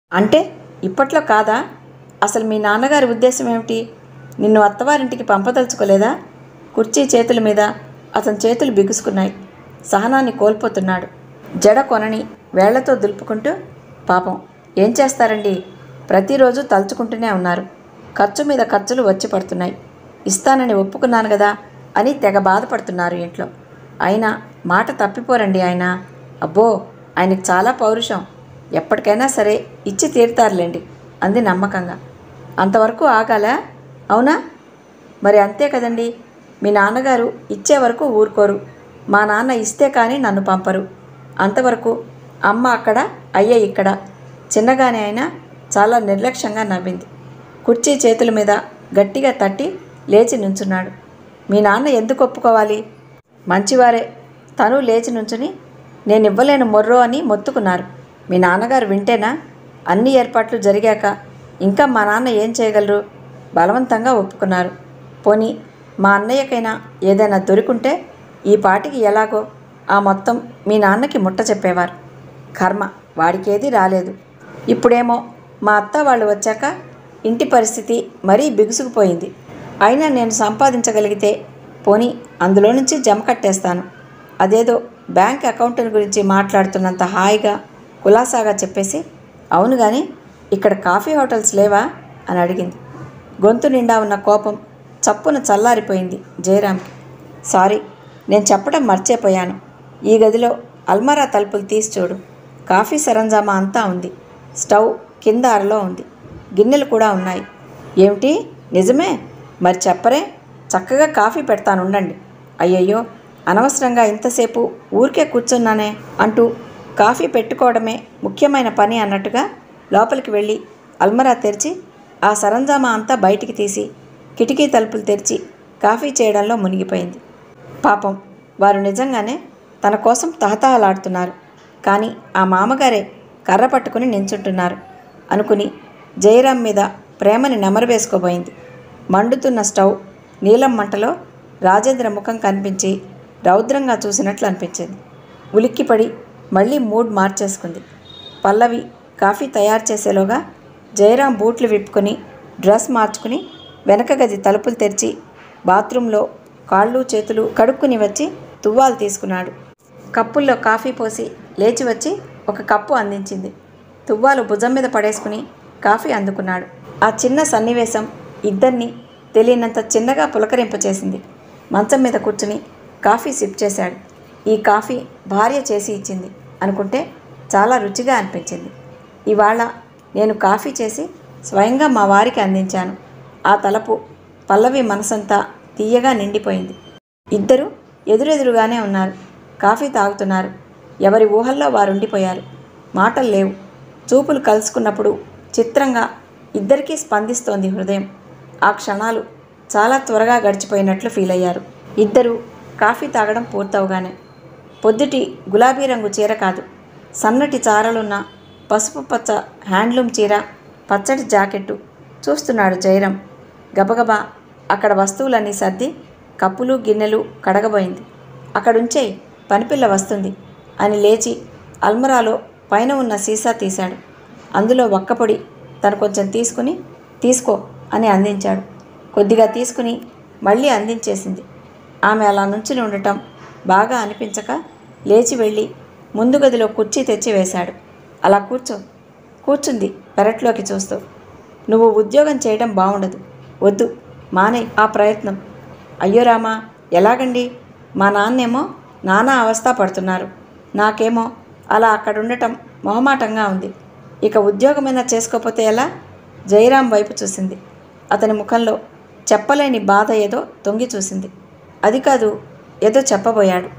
అంటే ఇప్పట్లో కాదా అసలు మీ నాన్నగారి ఉద్దేశం ఏమిటి నిన్ను అత్తవారింటికి పంపదలుచుకోలేదా కుర్చీ చేతుల మీద అతని చేతులు బిగుసుకున్నాయి సహనాన్ని కోల్పోతున్నాడు జడ కొనని వేళ్లతో దులుపుకుంటూ పాపం ఏం చేస్తారండి ప్రతిరోజు తలుచుకుంటూనే ఉన్నారు ఖర్చు మీద ఖర్చులు వచ్చి పడుతున్నాయి ఇస్తానని ఒప్పుకున్నాను కదా అని తెగ బాధపడుతున్నారు ఇంట్లో అయినా మాట తప్పిపోరండి ఆయన అబ్బో ఆయనకి చాలా పౌరుషం ఎప్పటికైనా సరే ఇచ్చి తీరుతారులేండి అంది నమ్మకంగా అంతవరకు ఆగాలా అవునా మరి అంతే కదండి మీ నాన్నగారు ఇచ్చే వరకు ఊరుకోరు మా నాన్న ఇస్తే కానీ నన్ను పంపరు అంతవరకు అమ్మ అక్కడ అయ్య ఇక్కడ చిన్నగానే అయినా చాలా నిర్లక్ష్యంగా నవ్వింది కుర్చీ చేతుల మీద గట్టిగా తట్టి లేచి నుంచున్నాడు మీ నాన్న ఎందుకు ఒప్పుకోవాలి మంచివారే తను లేచి నుంచుని నేను ఇవ్వలేను మొర్రో అని మొత్తుకున్నారు మీ నాన్నగారు వింటేనా అన్ని ఏర్పాట్లు జరిగాక ఇంకా మా నాన్న ఏం చేయగలరు బలవంతంగా ఒప్పుకున్నారు పోనీ మా అన్నయ్యకైనా ఏదైనా దొరికుంటే ఈ పాటికి ఎలాగో ఆ మొత్తం మీ నాన్నకి ముట్ట చెప్పేవారు కర్మ వాడికేది రాలేదు ఇప్పుడేమో మా అత్త వాళ్ళు వచ్చాక ఇంటి పరిస్థితి మరీ బిగుసుకుపోయింది అయినా నేను సంపాదించగలిగితే పోనీ అందులో నుంచి జమ కట్టేస్తాను అదేదో బ్యాంక్ అకౌంట్ గురించి మాట్లాడుతున్నంత హాయిగా కులాసాగా చెప్పేసి అవును కానీ ఇక్కడ కాఫీ హోటల్స్ లేవా అని అడిగింది గొంతు నిండా ఉన్న కోపం చప్పున చల్లారిపోయింది జయరామ్కి సారీ నేను చెప్పడం మర్చిపోయాను ఈ గదిలో అల్మారా తలుపులు తీసి చూడు కాఫీ సరంజామా అంతా ఉంది స్టవ్ కింద అరలో ఉంది గిన్నెలు కూడా ఉన్నాయి ఏమిటి నిజమే మరి చెప్పరే చక్కగా కాఫీ పెడతాను ఉండండి అయ్యయ్యో అనవసరంగా ఇంతసేపు ఊరికే కూర్చున్నానే అంటూ కాఫీ పెట్టుకోవడమే ముఖ్యమైన పని అన్నట్టుగా లోపలికి వెళ్ళి అల్మరా తెరిచి ఆ సరంజామా అంతా బయటికి తీసి కిటికీ తలుపులు తెరిచి కాఫీ చేయడంలో మునిగిపోయింది పాపం వారు నిజంగానే తన కోసం తహతహలాడుతున్నారు కానీ ఆ మామగారే కర్ర పట్టుకుని నించుంటున్నారు అనుకుని జయరాం మీద ప్రేమని నెమరవేసుకోబోయింది మండుతున్న స్టవ్ నీలం మంటలో రాజేంద్ర ముఖం కనిపించి రౌద్రంగా చూసినట్లు అనిపించింది ఉలిక్కిపడి మళ్ళీ మూడ్ మార్చేసుకుంది పల్లవి కాఫీ తయారు చేసేలోగా జయరాం బూట్లు విప్పుకొని డ్రెస్ మార్చుకుని వెనక గది తలుపులు తెరిచి బాత్రూంలో కాళ్ళు చేతులు కడుక్కుని వచ్చి తువ్వాలు తీసుకున్నాడు కప్పుల్లో కాఫీ పోసి లేచి వచ్చి ఒక కప్పు అందించింది తువ్వాలు భుజం మీద పడేసుకుని కాఫీ అందుకున్నాడు ఆ చిన్న సన్నివేశం ఇద్దరిని తెలియనంత చిన్నగా పులకరింపచేసింది మంచం మీద కూర్చుని కాఫీ సిప్ చేశాడు ఈ కాఫీ భార్య చేసి ఇచ్చింది అనుకుంటే చాలా రుచిగా అనిపించింది ఇవాళ నేను కాఫీ చేసి స్వయంగా మా వారికి అందించాను ఆ తలపు పల్లవి మనసంతా తీయగా నిండిపోయింది ఇద్దరు ఎదురెదురుగానే ఉన్నారు కాఫీ తాగుతున్నారు ఎవరి ఊహల్లో వారు ఉండిపోయారు మాటలు లేవు చూపులు కలుసుకున్నప్పుడు చిత్రంగా ఇద్దరికీ స్పందిస్తోంది హృదయం ఆ క్షణాలు చాలా త్వరగా గడిచిపోయినట్లు ఫీల్ అయ్యారు ఇద్దరు కాఫీ తాగడం పూర్తవగానే పొద్దుటి గులాబీ రంగు చీర కాదు సన్నటి చారలున్న పసుపు పచ్చ హ్యాండ్లూమ్ చీర పచ్చటి జాకెట్టు చూస్తున్నాడు జయరాం గబగబా అక్కడ వస్తువులన్నీ సర్ది కప్పులు గిన్నెలు కడగబోయింది అక్కడుంచే పనిపిల్ల వస్తుంది అని లేచి అల్మరాలో పైన ఉన్న సీసా తీశాడు అందులో ఒక్కపొడి తను కొంచెం తీసుకుని తీసుకో అని అందించాడు కొద్దిగా తీసుకుని మళ్ళీ అందించేసింది ఆమె అలా నుంచుని ఉండటం బాగా అనిపించక లేచి వెళ్ళి ముందు గదిలో కుర్చీ తెచ్చి వేశాడు అలా కూర్చో కూర్చుంది పెరట్లోకి చూస్తూ నువ్వు ఉద్యోగం చేయడం బాగుండదు వద్దు మానే ఆ ప్రయత్నం అయ్యో రామా ఎలాగండి మా నాన్నేమో నానా అవస్థ పడుతున్నారు నాకేమో అలా అక్కడ ఉండటం మొహమాటంగా ఉంది ఇక ఉద్యోగమైనా చేసుకోకపోతే ఎలా జయరాం వైపు చూసింది అతని ముఖంలో చెప్పలేని బాధ ఏదో తొంగి చూసింది అది కాదు ఏదో చెప్పబోయాడు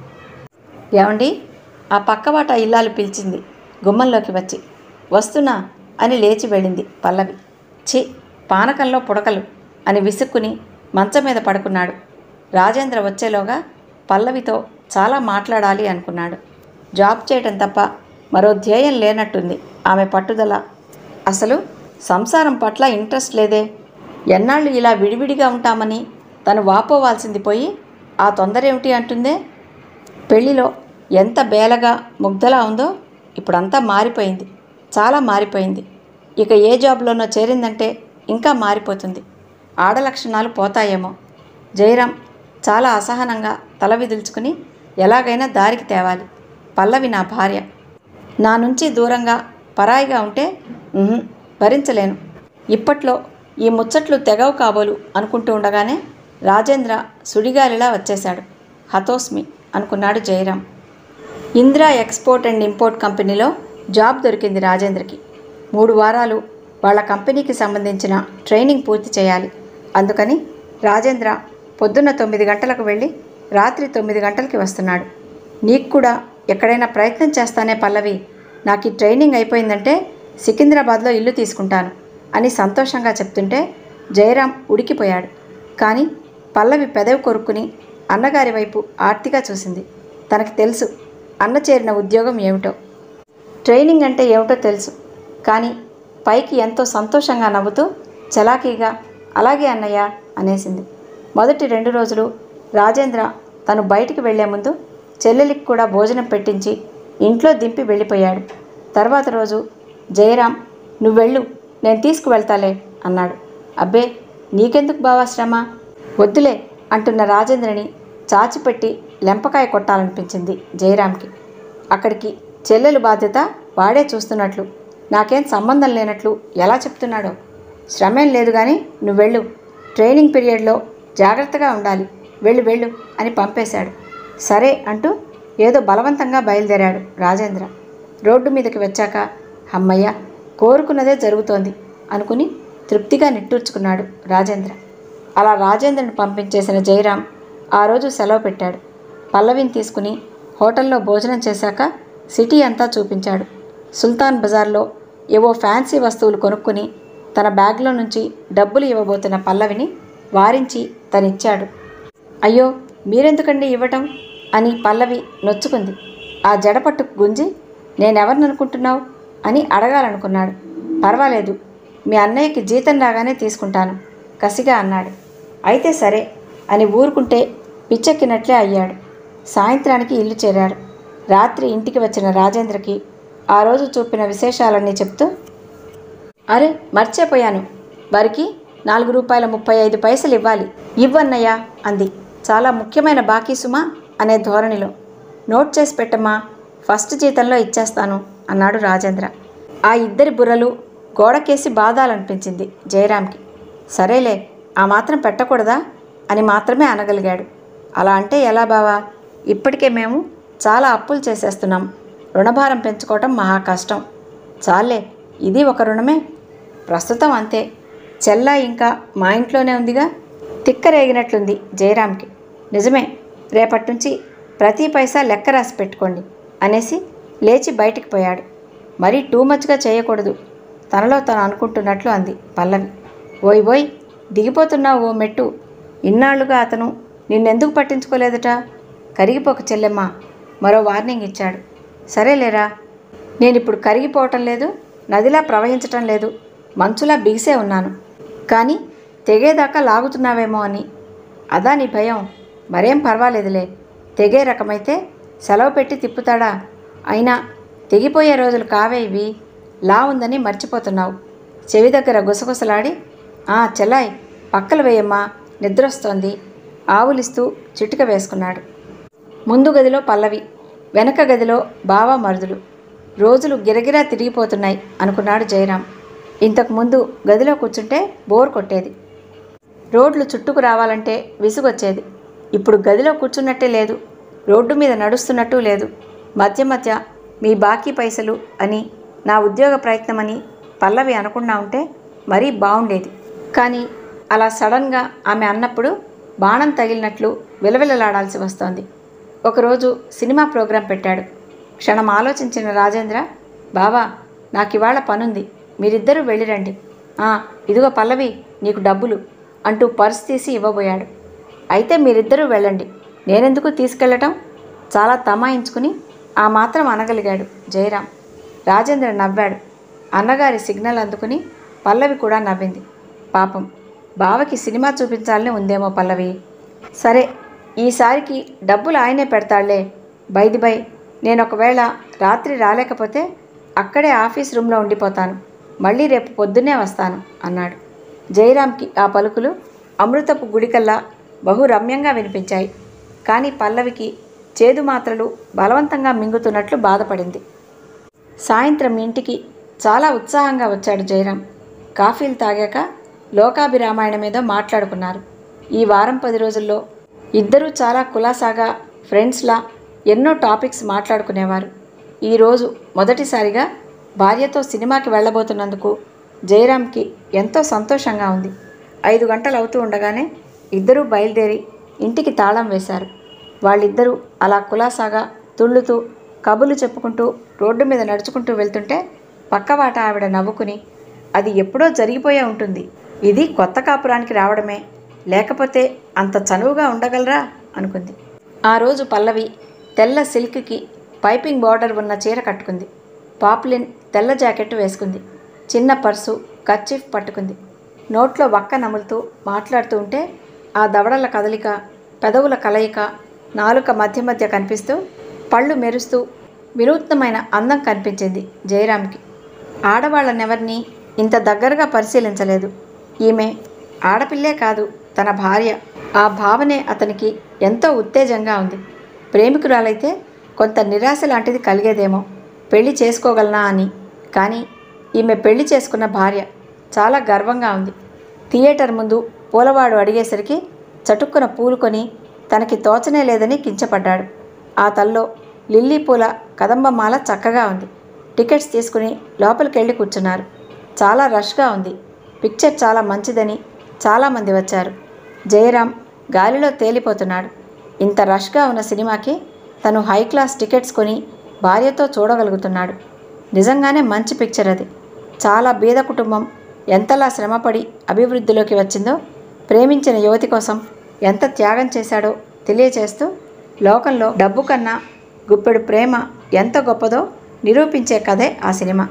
ఏమండి ఆ పక్కవాట ఇల్లాలు పిలిచింది గుమ్మంలోకి వచ్చి వస్తున్నా అని లేచి వెళ్ళింది పల్లవి ఛీ పానకంలో పుడకలు అని విసుక్కుని మంచం మీద పడుకున్నాడు రాజేంద్ర వచ్చేలోగా పల్లవితో చాలా మాట్లాడాలి అనుకున్నాడు జాబ్ చేయటం తప్ప మరో ధ్యేయం లేనట్టుంది ఆమె పట్టుదల అసలు సంసారం పట్ల ఇంట్రెస్ట్ లేదే ఎన్నాళ్ళు ఇలా విడివిడిగా ఉంటామని తను వాపోవాల్సింది పోయి ఆ తొందర ఏమిటి అంటుందే పెళ్లిలో ఎంత బేలగా ముగ్ధలా ఉందో ఇప్పుడంతా మారిపోయింది చాలా మారిపోయింది ఇక ఏ జాబ్లోనో చేరిందంటే ఇంకా మారిపోతుంది ఆడలక్షణాలు పోతాయేమో జయరాం చాలా అసహనంగా తల విదుల్చుకుని ఎలాగైనా దారికి తేవాలి పల్లవి నా భార్య నా నుంచి దూరంగా పరాయిగా ఉంటే ఉహుం, భరించలేను ఇప్పట్లో ఈ ముచ్చట్లు తెగవు కాబోలు అనుకుంటూ ఉండగానే రాజేంద్ర సుడిగాలిలా వచ్చేశాడు హతోస్మి అనుకున్నాడు Jayaram Indira export and import కంపెనీలో జాబ్ దొరికింది రాజేంద్రకి మూడు వారాలు వాళ్ళ కంపెనీకి సంబంధించిన ట్రైనింగ్ పూర్తి చేయాలి అందుకని రాజేంద్ర పొద్దున్న తొమ్మిది గంటలకు వెళ్ళి రాత్రి తొమ్మిది గంటలకి వస్తున్నాడు నీకు కూడా ఎక్కడైనా ప్రయత్నం చేస్తానే పల్లవి నాకు ఈ ట్రైనింగ్ అయిపోయిందంటే సికింద్రాబాద్లో ఇల్లు తీసుకుంటాను అని సంతోషంగా చెప్తుంటే జయరాం ఉడికిపోయాడు కానీ పల్లవి పెదవి కొరుక్కుని అన్నగారి వైపు ఆర్తిగా చూసింది తనకి తెలుసు అన్న చేరిన ఉద్యోగం ఏమిటో ట్రైనింగ్ అంటే ఏమిటో తెలుసు కానీ పైకి ఎంతో సంతోషంగా నవ్వుతూ చలాకీగా అలాగే అన్నయ్య అనేసింది మొదటి రెండు రోజులు రాజేంద్ర తను బయటికి వెళ్లే ముందు చెల్లెలికి కూడా భోజనం పెట్టించి ఇంట్లో దింపి వెళ్ళిపోయాడు తర్వాత రోజు జయరాం నువ్వెళ్ళు నేను తీసుకువెళ్తాలే అన్నాడు అబ్బే నీకెందుకు బావా శ్రమ వద్దులే అంటున్న రాజేంద్రని చాచిపెట్టి లెంపకాయ కొట్టాలనిపించింది జయరాంకి అక్కడికి చెల్లెలు బాధ్యత వాడే చూస్తున్నట్లు నాకేం సంబంధం లేనట్లు ఎలా చెప్తున్నాడో శ్రమేం లేదు కానీ నువ్వెళ్ళు ట్రైనింగ్ పీరియడ్లో జాగ్రత్తగా ఉండాలి వెళ్ళు వెళ్ళు అని పంపేశాడు సరే అంటూ ఏదో బలవంతంగా బయలుదేరాడు రాజేంద్ర రోడ్డు మీదకి వచ్చాక అమ్మయ్య కోరుకున్నదే జరుగుతోంది అనుకుని తృప్తిగా నిట్టూర్చుకున్నాడు రాజేంద్ర అలా రాజేంద్రను పంపించేసిన జయరాం ఆ రోజు సెలవు పెట్టాడు పల్లవిని తీసుకుని హోటల్లో భోజనం చేశాక సిటీ అంతా చూపించాడు సుల్తాన్ బజార్లో ఏవో ఫ్యాన్సీ వస్తువులు కొనుక్కుని తన బ్యాగ్లో నుంచి డబ్బులు ఇవ్వబోతున్న పల్లవిని వారించి తనిచ్చాడు అయ్యో మీరెందుకండి ఇవ్వటం అని పల్లవి నొచ్చుకుంది ఆ జడపట్టుకు గుంజి నేనెవరిని అనుకుంటున్నావు అని అడగాలనుకున్నాడు పర్వాలేదు మీ అన్నయ్యకి జీతం రాగానే తీసుకుంటాను కసిగా అన్నాడు అయితే సరే అని ఊరుకుంటే పిచ్చెక్కినట్లే అయ్యాడు సాయంత్రానికి ఇల్లు చేరాడు రాత్రి ఇంటికి వచ్చిన రాజేంద్రకి ఆ రోజు చూపిన విశేషాలన్నీ చెప్తూ అరే మర్చిపోయాను వారికి నాలుగు రూపాయల ముప్పై ఐదు పైసలు ఇవ్వాలి ఇవ్వన్నయ్యా అంది చాలా ముఖ్యమైన బాకీ సుమా అనే ధోరణిలో నోట్ చేసి పెట్టమ్మా ఫస్ట్ జీతంలో ఇచ్చేస్తాను అన్నాడు రాజేంద్ర ఆ ఇద్దరి బుర్రలు గోడకేసి బాధాలనిపించింది జయరాంకి సరేలే ఆ మాత్రం పెట్టకూడదా అని మాత్రమే అనగలిగాడు అలా అంటే ఎలా బావా ఇప్పటికే మేము చాలా అప్పులు చేసేస్తున్నాం రుణభారం పెంచుకోవటం మహా కష్టం చాలే ఇది ఒక రుణమే ప్రస్తుతం అంతే చెల్లా ఇంకా మా ఇంట్లోనే ఉందిగా తిక్కరేగినట్లుంది జయరాంకి నిజమే రేపటి నుంచి ప్రతి పైసా లెక్క రాసి పెట్టుకోండి అనేసి లేచి బయటికి పోయాడు మరీ టూ మచ్గా చేయకూడదు తనలో తను అనుకుంటున్నట్లు అంది పల్లవి ఓయ్ ఓయ్ దిగిపోతున్నావు ఓ మెట్టు ఇన్నాళ్లుగా అతను నిన్నెందుకు పట్టించుకోలేదట కరిగిపోక చెల్లెమ్మ మరో వార్నింగ్ ఇచ్చాడు సరేలేరా నేను ఇప్పుడు కరిగిపోవటం లేదు నదిలా ప్రవహించటం లేదు మంచులా బిగిసే ఉన్నాను కానీ తెగేదాకా లాగుతున్నావేమో అని అదా నీ భయం మరేం పర్వాలేదులే తెగే రకమైతే సెలవు పెట్టి తిప్పుతాడా అయినా తెగిపోయే రోజులు కావే ఇవి లా ఉందని మర్చిపోతున్నావు చెవి దగ్గర గుసగుసలాడి ఆ చెల్లాయ్ పక్కలు వేయమ్మా నిద్రొస్తోంది ఆవులిస్తూ చిటిక వేసుకున్నాడు ముందు గదిలో పల్లవి వెనక గదిలో బావ మరుదులు రోజులు గిరగిరా తిరిగిపోతున్నాయి అనుకున్నాడు జయరాం ఇంతకు ముందు గదిలో కూర్చుంటే బోర్ కొట్టేది రోడ్లు చుట్టుకు రావాలంటే విసుగొచ్చేది ఇప్పుడు గదిలో కూర్చున్నట్టే లేదు రోడ్డు మీద నడుస్తున్నట్టు లేదు మధ్య మధ్య మీ బాకీ పైసలు అని నా ఉద్యోగ ప్రయత్నమని పల్లవి అనకుండా ఉంటే మరీ బాగుండేది కానీ అలా సడన్గా ఆమె అన్నప్పుడు బాణం తగిలినట్లు విలవిలలాడాల్సి వస్తోంది ఒకరోజు సినిమా ప్రోగ్రాం పెట్టాడు క్షణం ఆలోచించిన రాజేంద్ర బావా నాకు ఇవాళ పనుంది మీరిద్దరూ వెళ్ళిరండి "ఆ, ఇదిగో పల్లవి నీకు డబ్బులు అంటూ పర్స్ తీసి ఇవ్వబోయాడు అయితే మీరిద్దరూ వెళ్ళండి నేనెందుకు తీసుకెళ్ళటం చాలా తమాయించుకుని ఆ మాత్రం అనగలిగాడు జయరాం రాజేంద్ర నవ్వాడు అన్నగారి సిగ్నల్ అందుకుని పల్లవి కూడా నవ్వింది పాపం బావకి సినిమా చూపించాలని ఉందేమో పల్లవి సరే ఈసారికి డబ్బులు ఆయనే పెడతాడులే బైది బై నేను ఒకవేళ రాత్రి రాలేకపోతే అక్కడే ఆఫీస్ రూమ్లో ఉండిపోతాను మళ్ళీ రేపు పొద్దున్నే వస్తాను అన్నాడు జయరాంకి ఆ పలుకులు అమృతపు గుడికల్లా బహు రమ్యంగా వినిపించాయి కానీ పల్లవికి చేదు మాత్రలు బలవంతంగా మింగుతున్నట్లు బాధపడింది సాయంత్రం ఇంటికి చాలా ఉత్సాహంగా వచ్చాడు జయరాం కాఫీలు తాగాక లోకాభిరామాయణం మీద మాట్లాడుకున్నారు ఈ వారం పది రోజుల్లో ఇద్దరూ చాలా కులాసాగా ఫ్రెండ్స్లా ఎన్నో టాపిక్స్ మాట్లాడుకునేవారు ఈరోజు మొదటిసారిగా భార్యతో సినిమాకి వెళ్ళబోతున్నందుకు జయరాంకి ఎంతో సంతోషంగా ఉంది ఐదు గంటలు అవుతూ ఉండగానే ఇద్దరూ బయలుదేరి ఇంటికి తాళం వేశారు వాళ్ళిద్దరూ అలా కులాసాగా తుళ్ళుతూ కబుర్లు చెప్పుకుంటూ రోడ్డు మీద నడుచుకుంటూ వెళ్తుంటే పక్కవాట ఆవిడ నవ్వుకుని అది ఎప్పుడో జరిగిపోయే ఉంటుంది ఇది కొత్త కాపురానికి రావడమే లేకపోతే అంత చనువుగా ఉండగలరా అనుకుంది ఆ రోజు పల్లవి తెల్ల సిల్క్కి పైపింగ్ బార్డర్ ఉన్న చీర కట్టుకుంది పాపులిన్ తెల్ల జాకెట్ వేసుకుంది చిన్న పర్సు కర్చీఫ్ పట్టుకుంది నోట్లో వక్క నములుతూ మాట్లాడుతూ ఉంటే ఆ దవడల కదలిక పెదవుల కలయిక నాలుక మధ్య మధ్య కనిపిస్తూ పళ్ళు మెరుస్తూ వినూత్నమైన అందం కనిపించింది జయరామ్కి ఆడవాళ్ళనెవరిని ఇంత దగ్గరగా పరిశీలించలేదు ఈమె ఆడపిల్లే కాదు తన భార్య ఆ భావనే అతనికి ఎంతో ఉత్తేజంగా ఉంది ప్రేమికురాలైతే కొంత నిరాశ లాంటిది కలిగేదేమో పెళ్లి చేసుకోగలనా అని కానీ ఈమె పెళ్లి చేసుకున్న భార్య చాలా గర్వంగా ఉంది థియేటర్ ముందు పూలవాడు అడిగేసరికి చటుక్కున పూలు కొని తనకి తోచనే లేదని కించపడ్డాడు ఆ తల్లో లిల్లీ పూల కదంబమాల చక్కగా ఉంది టికెట్స్ తీసుకుని లోపలికి వెళ్ళి కూర్చున్నారు చాలా రష్గా ఉంది పిక్చర్ చాలా మంచిదని చాలామంది వచ్చారు జయరాం గాలిలో తేలిపోతున్నాడు ఇంత రష్గా ఉన్న సినిమాకి తను హై క్లాస్ టికెట్స్ కొని భార్యతో చూడగలుగుతున్నాడు నిజంగానే మంచి పిక్చర్ అది చాలా బీద కుటుంబం ఎంతలా శ్రమపడి అభివృద్ధిలోకి వచ్చిందో ప్రేమించిన యువతి కోసం ఎంత త్యాగం చేశాడో తెలియచేస్తూ లోకంలో డబ్బు కన్నా గుప్పెడు ప్రేమ ఎంత గొప్పదో నిరూపించే కథే ఆ సినిమా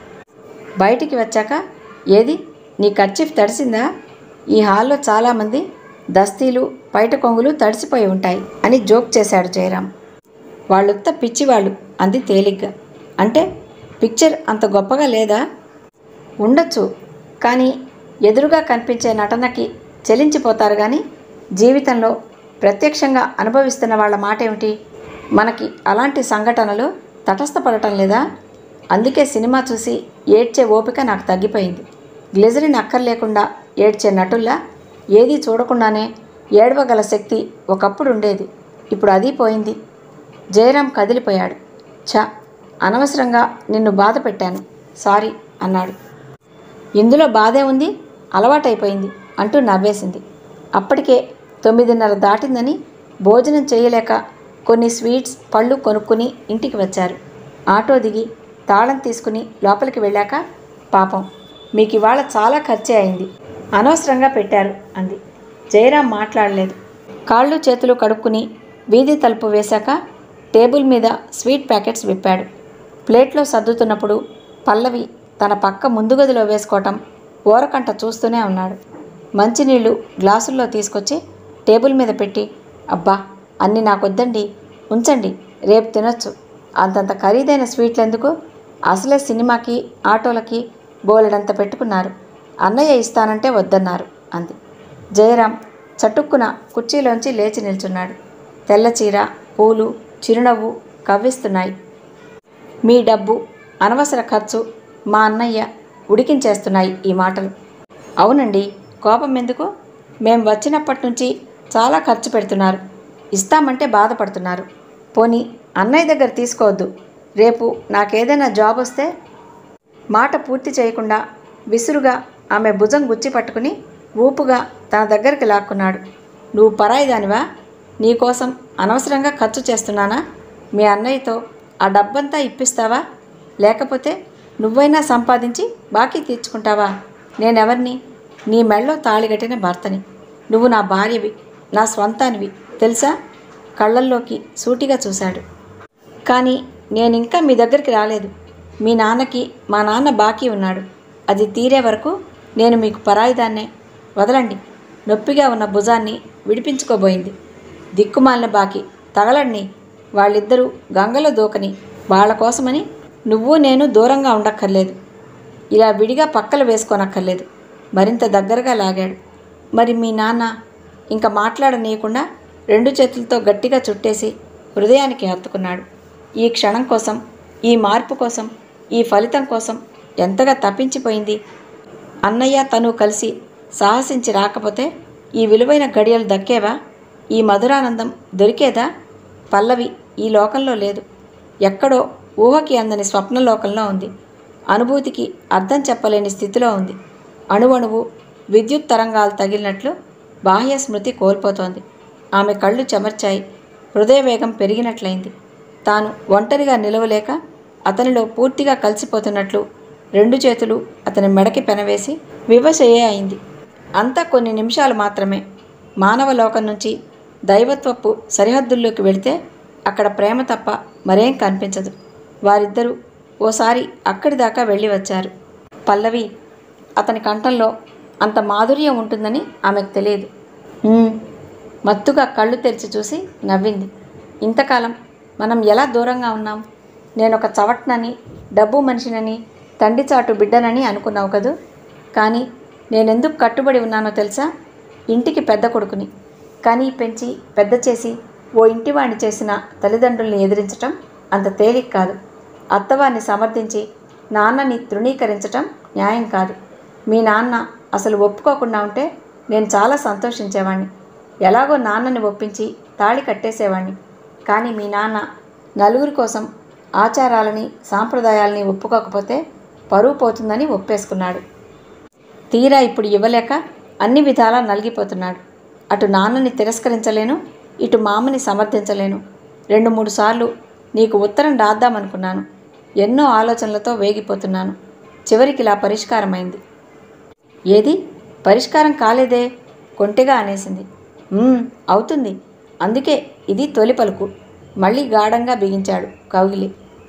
బయటికి వచ్చాక ఏది నీ కర్చీఫ్ తడిసిందా ఈ హాల్లో చాలామంది దస్తీలు పైట కొంగులు తడిసిపోయి ఉంటాయి అని జోక్ చేశాడు జయరాం వాళ్ళుత్త పిచ్చివాళ్ళు అంది తేలిగ్గా అంటే పిక్చర్ అంత గొప్పగా లేదా ఉండొచ్చు కానీ ఎదురుగా కనిపించే నటనకి చెలించిపోతారు కానీ జీవితంలో ప్రత్యక్షంగా అనుభవిస్తున్న వాళ్ళ మాట ఏమిటి మనకి అలాంటి సంఘటనలు తటస్థపడటం లేదా అందుకే సినిమా చూసి ఏడ్చే ఓపిక నాకు తగ్గిపోయింది గ్లెజరిన్ అక్కర్లేకుండా ఏడ్చే నటుల్లా ఏదీ చూడకుండానే ఏడవగల శక్తి ఒకప్పుడు ఉండేది ఇప్పుడు అది పోయింది జయరాం కదిలిపోయాడు ఛ అనవసరంగా నిన్ను బాధ పెట్టాను సారీ అన్నాడు ఇందులో బాధే ఉంది అలవాటైపోయింది అంటూ నవ్వేసింది అప్పటికే తొమ్మిదిన్నర దాటిందని భోజనం చేయలేక కొన్ని స్వీట్స్ పళ్ళు కొనుక్కుని ఇంటికి వచ్చారు ఆటో దిగి తాళం తీసుకుని లోపలికి వెళ్ళాక పాపం మీకు ఇవాళ చాలా ఖర్చే అయింది అనవసరంగా పెట్టారు అంది జయరాం మాట్లాడలేదు కాళ్ళు చేతులు కడుక్కుని వీధి తలుపు వేశాక టేబుల్ మీద స్వీట్ ప్యాకెట్స్ విప్పాడు ప్లేట్లో సర్దుతున్నప్పుడు పల్లవి తన పక్క ముందు గదిలో వేసుకోవటం ఓరకంట చూస్తూనే ఉన్నాడు మంచినీళ్ళు గ్లాసుల్లో తీసుకొచ్చి టేబుల్ మీద పెట్టి అబ్బా అన్నీ నాకొద్దండి ఉంచండి రేపు తినొచ్చు అంతంత ఖరీదైన స్వీట్లు ఎందుకు అసలే సినిమాకి ఆటోలకి బోలెడంత పెట్టుకున్నారు అన్నయ్య ఇస్తానంటే వద్దన్నారు అంది జయరాం చటుక్కున కుర్చీలోంచి లేచి నిల్చున్నాడు తెల్ల చీర పూలు చిరునవ్వు కవ్విస్తున్నాయి మీ డబ్బు అనవసర ఖర్చు మా అన్నయ్య ఉడికించేస్తున్నాయి ఈ మాటలు అవునండి కోపం ఎందుకు మేం వచ్చినప్పటి నుంచి చాలా ఖర్చు పెడుతున్నారు ఇస్తామంటే బాధపడుతున్నారు పోనీ అన్నయ్య దగ్గర తీసుకోవద్దు రేపు నాకేదైనా జాబ్ వస్తే మాట పూర్తి చేయకుండా విసురుగా ఆమె భుజం గుచ్చి పట్టుకుని ఊపుగా తన దగ్గరికి లాక్కున్నాడు నువ్వు పరాయిదానివా నీకోసం అనవసరంగా ఖర్చు చేస్తున్నానా మీ అన్నయ్యతో ఆ డబ్బంతా ఇప్పిస్తావా లేకపోతే నువ్వైనా సంపాదించి బాకీ తీర్చుకుంటావా నేనెవరిని నీ మెళ్ళో తాళిగట్టిన భర్తని నువ్వు నా భార్యవి నా స్వంతానివి తెలుసా కళ్ళల్లోకి సూటిగా చూశాడు కానీ నేనింకా మీ దగ్గరికి రాలేదు మీ నాన్నకి మా నాన్న బాకీ ఉన్నాడు అది తీరే వరకు నేను మీకు పరాయిదాన్నే వదలండి నొప్పిగా ఉన్న భుజాన్ని విడిపించుకోబోయింది దిక్కుమాలిన బాకీ తగలండి వాళ్ళిద్దరూ గంగలో దూకని వాళ్ళ కోసమని నువ్వు నేను దూరంగా ఉండక్కర్లేదు ఇలా విడిగా పక్కలు వేసుకోనక్కర్లేదు మరింత దగ్గరగా లాగాడు మరి మీ నాన్న ఇంకా మాట్లాడనీయకుండా రెండు చేతులతో గట్టిగా చుట్టేసి హృదయానికి హత్తుకున్నాడు ఈ క్షణం కోసం ఈ మార్పు కోసం ఈ ఫలితం కోసం ఎంతగా తప్పించిపోయింది అన్నయ్య తను కలిసి సాహసించి రాకపోతే ఈ విలువైన గడియలు దక్కేవా ఈ మధురానందం దొరికేదా పల్లవి ఈ లోకంలో లేదు ఎక్కడో ఊహకి అందని స్వప్నలోకంలో ఉంది అనుభూతికి అర్థం చెప్పలేని స్థితిలో ఉంది అణువణువు విద్యుత్ తరంగాలు తగిలినట్లు బాహ్య స్మృతి కోల్పోతోంది ఆమె కళ్ళు చెమర్చాయి హృదయ వేగం పెరిగినట్లయింది తాను ఒంటరిగా నిలవలేక అతనిలో పూర్తిగా కలిసిపోతున్నట్లు రెండు చేతులు అతని మెడకి పెనవేసి వివశయే అయింది అంతా కొన్ని నిమిషాలు మాత్రమే మానవ లోకం నుంచి దైవత్వపు సరిహద్దుల్లోకి వెళితే అక్కడ ప్రేమ తప్ప మరేం కనిపించదు వారిద్దరూ ఓసారి అక్కడి దాకా వెళ్ళి వచ్చారు పల్లవి అతని కంఠంలో అంత మాధుర్యం ఉంటుందని ఆమెకు తెలియదు "ఉమ్." మత్తుగా కళ్ళు తెరిచి చూసి నవ్వింది ఇంతకాలం మనం ఎలా దూరంగా ఉన్నాం నేను ఒక చవట్నని డబ్బు మనిషినని తండ్రి చాటు బిడ్డనని అనుకున్నావు కదూ కానీ నేనెందుకు కట్టుబడి ఉన్నానో తెలుసా ఇంటికి పెద్ద కొడుకుని కానీ పెంచి పెద్ద చేసి ఓ ఇంటివాణ్ణి చేసిన తల్లిదండ్రుల్ని ఎదిరించటం అంత తేలిక కాదు అత్తవారిని సమర్థించి నాన్నని తృణీకరించటం న్యాయం కాదు మీ నాన్న అసలు ఒప్పుకోకుండా ఉంటే నేను చాలా సంతోషించేవాణ్ణి ఎలాగో నాన్నని ఒప్పించి తాళి కట్టేసేవాణ్ణి కానీ మీ నాన్న నలుగురి కోసం ఆచారాలని సాంప్రదాయాలని ఒప్పుకోకపోతే పరువు పోతుందని ఒప్పేసుకున్నాడు తీరా ఇప్పుడు ఇవ్వలేక అన్ని విధాలా నలిగిపోతున్నాడు అటు నాన్నని తిరస్కరించలేను ఇటు మామని సమర్థించలేను రెండు మూడు సార్లు నీకు ఉత్తరం రాద్దామనుకున్నాను ఎన్నో ఆలోచనలతో వేగిపోతున్నాను చివరికి ఇలా పరిష్కారమైంది ఏది పరిష్కారం కాలేదే కొంటెగా అనేసింది "మ్మ్, అవుతుంది అందుకే ఇది తొలి పలుకు మళ్ళీ గాఢంగా బిగించాడు కౌగిలి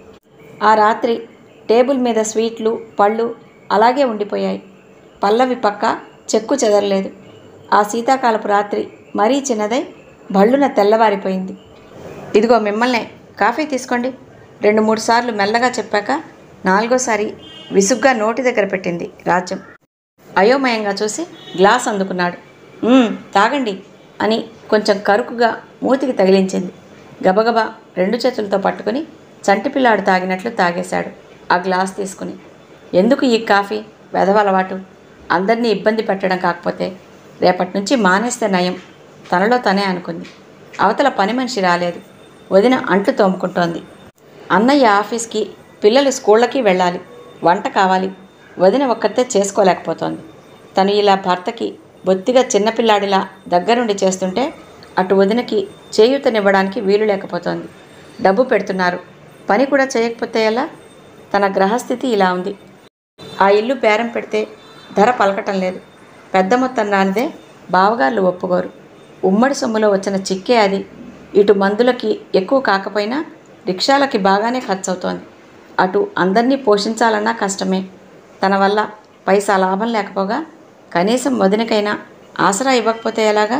ఆ రాత్రి టేబుల్ మీద స్వీట్లు పళ్ళు అలాగే ఉండిపోయాయి పల్లవి పక్క చెక్కు చెదరలేదు ఆ శీతాకాలపు రాత్రి మరీ చిన్నదై భళ్ళున తెల్లవారిపోయింది ఇదిగో మిమ్మల్నే కాఫీ తీసుకోండి రెండు మూడు సార్లు మెల్లగా చెప్పాక నాలుగోసారి విసుగ్గా నోటి దగ్గర పెట్టింది రాజ్యం అయోమయంగా చూసి గ్లాస్ అందుకున్నాడు "మ్మ్, తాగండి అని కొంచెం కరుకుగా మూతికి తగిలించింది గబగబా రెండు చేతులతో పట్టుకుని చంటిపిల్లాడు తాగినట్లు తాగేశాడు ఆ గ్లాస్ తీసుకుని ఎందుకు ఈ కాఫీ వెధవలవాటు అందరినీ ఇబ్బంది పెట్టడం కాకపోతే రేపటి నుంచి మానేస్తే నయం తనలో తనే అనుకుంది అవతల పని మనిషి రాలేదు వదిన అంట్లు తోముకుంటోంది అన్నయ్య ఆఫీస్కి పిల్లలు స్కూళ్ళకి వెళ్ళాలి వంట కావాలి వదిన ఒక్కతే చేసుకోలేకపోతోంది తను ఇలా భర్తకి బొత్తిగా చిన్నపిల్లాడిలా దగ్గరుండి చేస్తుంటే అటు వదినకి చేయూతనివ్వడానికి వీలు లేకపోతోంది డబ్బు పెడుతున్నారు పని కూడా చేయకపోతే ఎలా తన గ్రహస్థితి ఇలా ఉంది ఆ ఇల్లు బేరం పెడితే ధర పలకటం లేదు పెద్ద మొత్తం రానిదే బావగాళ్ళు ఒప్పుకోరు ఉమ్మడి సొమ్ములో వచ్చిన చిక్కే అది ఇటు మందులకి ఎక్కువ కాకపోయినా రిక్షాలకి బాగానే ఖర్చు అవుతోంది అటు అందరినీ పోషించాలన్నా కష్టమే తన వల్ల పైసా లాభం లేకపోగా కనీసం వదినకైనా ఆసరా ఇవ్వకపోతే ఎలాగా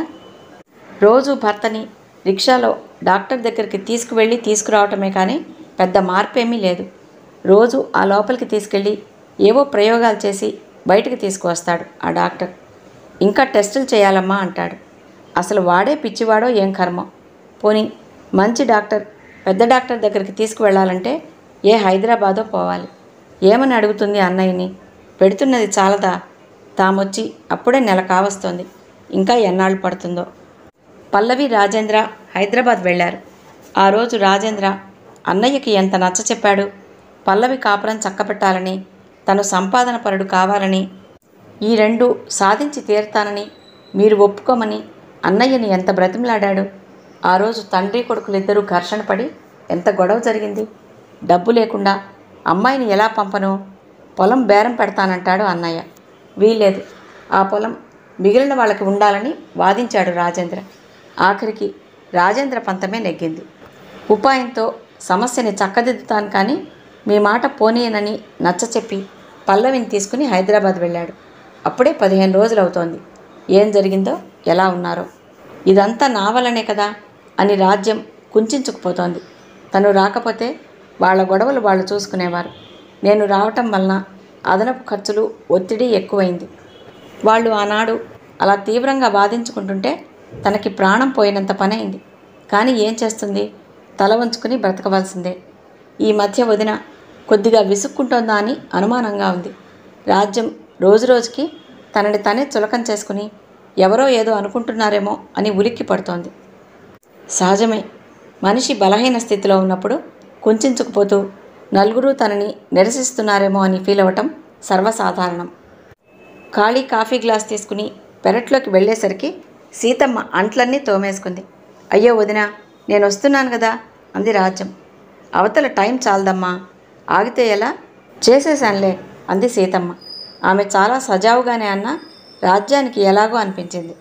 రోజు భర్తని రిక్షాలో డాక్టర్ దగ్గరికి తీసుకువెళ్ళి తీసుకురావటమే కానీ పెద్ద మార్పేమీ లేదు రోజు ఆ లోపలికి తీసుకెళ్ళి ఏవో ప్రయోగాలు చేసి బయటికి తీసుకువస్తాడు ఆ డాక్టర్ ఇంకా టెస్టులు చేయాలమ్మా అంటాడు అసలు వాడే పిచ్చివాడో ఏం కర్మో పోనీ మంచి డాక్టర్ పెద్ద డాక్టర్ దగ్గరికి తీసుకువెళ్ళాలంటే ఏ హైదరాబాదో పోవాలి ఏమని అడుగుతుంది అన్నయ్యని పెడుతున్నది చాలదా తామొచ్చి అప్పుడే నెల కావస్తోంది ఇంకా ఎన్నాళ్ళు పడుతుందో పల్లవి రాజేంద్ర హైదరాబాద్ వెళ్ళారు ఆ రోజు రాజేంద్ర అన్నయ్యకి ఎంత నచ్చ చెప్పాడు పల్లవి కాపురం చక్కపెట్టాలని తను సంపాదన పరుడు కావాలని ఈ రెండు సాధించి తీరుతానని మీరు ఒప్పుకోమని అన్నయ్యని ఎంత బ్రతిమలాడాడు ఆ రోజు తండ్రి కొడుకులిద్దరూ ఘర్షణ పడి ఎంత గొడవ జరిగింది డబ్బు లేకుండా అమ్మాయిని ఎలా పంపను పొలం బేరం పెడతానంటాడు అన్నయ్య వీలేదు ఆ పొలం మిగిలిన వాళ్ళకి ఉండాలని వాదించాడు రాజేంద్ర ఆఖరికి రాజేంద్ర పంతమే నెగ్గింది ఉపాయంతో సమస్యని చక్కదిద్దుతాను కానీ మీ మాట పోనీయనని నచ్చచెప్పి పల్లవిని తీసుకుని హైదరాబాద్ వెళ్ళాడు అప్పుడే పదిహేను రోజులు అవుతోంది ఏం జరిగిందో ఎలా ఉన్నారో ఇదంతా నా వల్లనే కదా అని రాజ్యం కుంచుకుపోతోంది తను రాకపోతే వాళ్ళ గొడవలు వాళ్ళు చూసుకునేవారు నేను రావటం వలన అదనపు ఖర్చులు ఒత్తిడి ఎక్కువైంది వాళ్ళు ఆనాడు అలా తీవ్రంగా బాధించుకుంటుంటే తనకి ప్రాణం పోయినంత పనైంది కానీ ఏం చేస్తుంది తల వంచుకుని బ్రతకవలసిందే ఈ మధ్య వదిన కొద్దిగా విసుక్కుంటోందా అని అనుమానంగా ఉంది రాజ్యం రోజురోజుకి తనని తనే చులకం చేసుకుని ఎవరో ఏదో అనుకుంటున్నారేమో అని ఉలిక్కి పడుతోంది సహజమే మనిషి బలహీన స్థితిలో ఉన్నప్పుడు కుంచుకుపోతూ నలుగురు తనని నిరసిస్తున్నారేమో అని ఫీల్ అవ్వటం సర్వసాధారణం ఖాళీ కాఫీ గ్లాస్ తీసుకుని పెరట్లోకి వెళ్ళేసరికి సీతమ్మ అంట్లన్నీ తోమేసుకుంది అయ్యో వదిన నేను వస్తున్నాను కదా అంది రాజ్యం అవతల టైం చాలదమ్మా ఆగితే ఎలా చేసేశానులే అంది సీతమ్మ ఆమె చాలా సజావుగానే అన్న రాజ్యానికి ఎలాగో అనిపించింది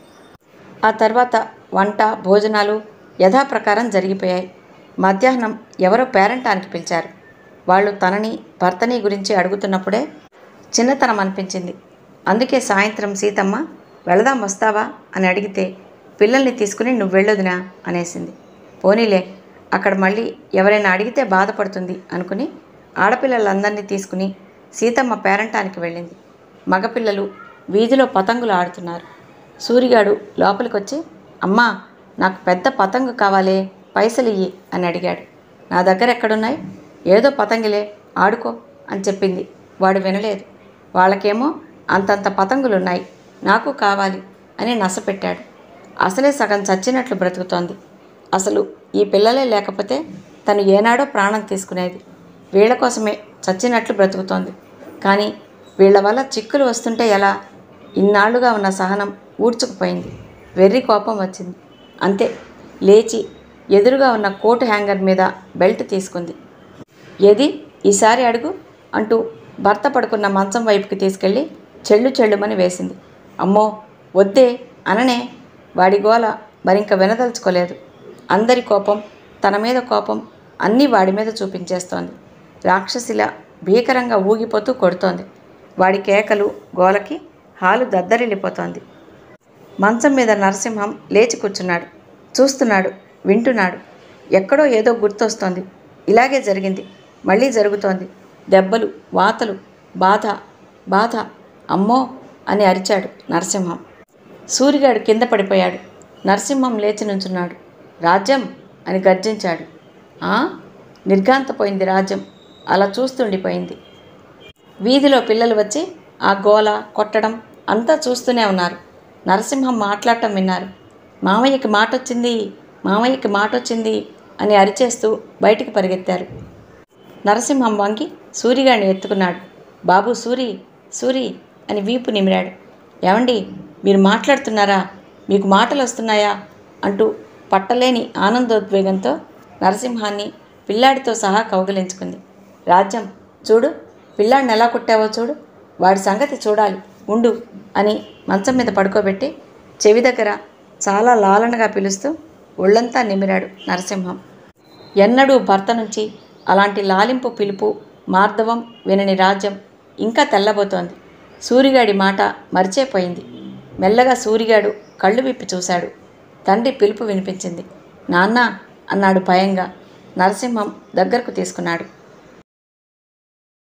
ఆ తర్వాత వంట భోజనాలు యథాప్రకారం జరిగిపోయాయి మధ్యాహ్నం ఎవరో పేరంటానికి పిలిచారు వాళ్ళు తనని భర్తని గురించి అడుగుతున్నప్పుడే చిన్నతనం అనిపించింది అందుకే సాయంత్రం సీతమ్మ వెళదాం వస్తావా అని అడిగితే పిల్లల్ని తీసుకుని నువ్వు వెళ్ళొదినా అనేసింది పోనీలే అక్కడ మళ్ళీ ఎవరైనా అడిగితే బాధపడుతుంది అనుకుని ఆడపిల్లలందరినీ తీసుకుని సీతమ్మ పేరంటానికి వెళ్ళింది మగపిల్లలు వీధిలో పతంగులు ఆడుతున్నారు సూరిగాడు లోపలికి వచ్చి అమ్మా నాకు పెద్ద పతంగు కావాలే పైసలు ఇయ్యి అని అడిగాడు నా దగ్గర ఎక్కడున్నాయి ఏదో పతంగిలే ఆడుకో అని చెప్పింది వాడు వినలేదు వాళ్ళకేమో అంతంత పతంగులున్నాయి నాకు కావాలి అని నసపెట్టాడు అసలే సగం చచ్చినట్లు బ్రతుకుతోంది అసలు ఈ పిల్లలే లేకపోతే తను ఏనాడో ప్రాణం తీసుకునేది వీళ్ళ కోసమే చచ్చినట్లు బ్రతుకుతోంది కానీ వీళ్ళ వల్ల చిక్కులు వస్తుంటే ఎలా ఇన్నాళ్లుగా ఉన్న సహనం ఊడ్చుకుపోయింది వెర్రి కోపం వచ్చింది అంతే లేచి ఎదురుగా ఉన్న కోటు హ్యాంగర్ మీద బెల్ట్ తీసుకుంది ఏది ఈసారి అడుగు అంటూ భర్త పడుకున్న మంచం వైపుకి తీసుకెళ్ళి చెళ్ళు చెళ్ళుమని వేసింది అమ్మో వద్దే అననే వాడి గోల మరింక వినదలుచుకోలేదు అందరి కోపం తన మీద కోపం అన్నీ వాడి మీద చూపించేస్తోంది రాక్షసిలా భీకరంగా ఊగిపోతూ కొడుతోంది వాడి కేకలు గోలకి హాలు దద్దరిల్లిపోతోంది మంచం మీద నరసింహం లేచి కూర్చున్నాడు చూస్తున్నాడు వింటున్నాడు ఎక్కడో ఏదో గుర్తొస్తోంది ఇలాగే జరిగింది మళ్ళీ జరుగుతోంది దెబ్బలు వాతలు బాధ బాధ అమ్మో అని అరిచాడు నరసింహం సూరిగాడు కింద పడిపోయాడు నరసింహం లేచి నుంచున్నాడు రాజ్యం అని గర్జించాడు ఆ నిర్ఘాంతపోయింది రాజ్యం అలా చూస్తుండిపోయింది వీధిలో పిల్లలు వచ్చి ఆ గోల కొట్టడం అంతా చూస్తూనే ఉన్నారు నరసింహం మాట్లాడటం విన్నారు మామయ్యకి మాట వచ్చింది మామయ్యకి మాట వచ్చింది అని అరిచేస్తూ బయటికి పరిగెత్తారు నరసింహం వంగి సూరిగాడిని ఎత్తుకున్నాడు బాబు సూరి సూరి అని వీపు నిమిరాడు ఏమండి మీరు మాట్లాడుతున్నారా మీకు మాటలు వస్తున్నాయా అంటూ పట్టలేని ఆనందోద్వేగంతో నరసింహాన్ని పిల్లాడితో సహా కౌగిలించుకుంది రాజ్యం చూడు పిల్లాడిని ఎలా కొట్టావో చూడు వాడి సంగతి చూడాలి ఉండు అని మంచం మీద పడుకోబెట్టి చెవి దగ్గర చాలా లాలనగా పిలుస్తూ ఒళ్ళంతా నిమిరాడు నరసింహం ఎన్నడూ భర్త నుంచి అలాంటి లాలింపు పిలుపు మార్దవం వినని రాజ్యం ఇంకా తెల్లబోతోంది సూరిగాడి మాట మరిచేపోయింది మెల్లగా సూరిగాడు కళ్ళు విప్పి చూశాడు తండ్రి పిలుపు వినిపించింది నాన్న అన్నాడు భయంగా నరసింహం దగ్గరకు తీసుకున్నాడు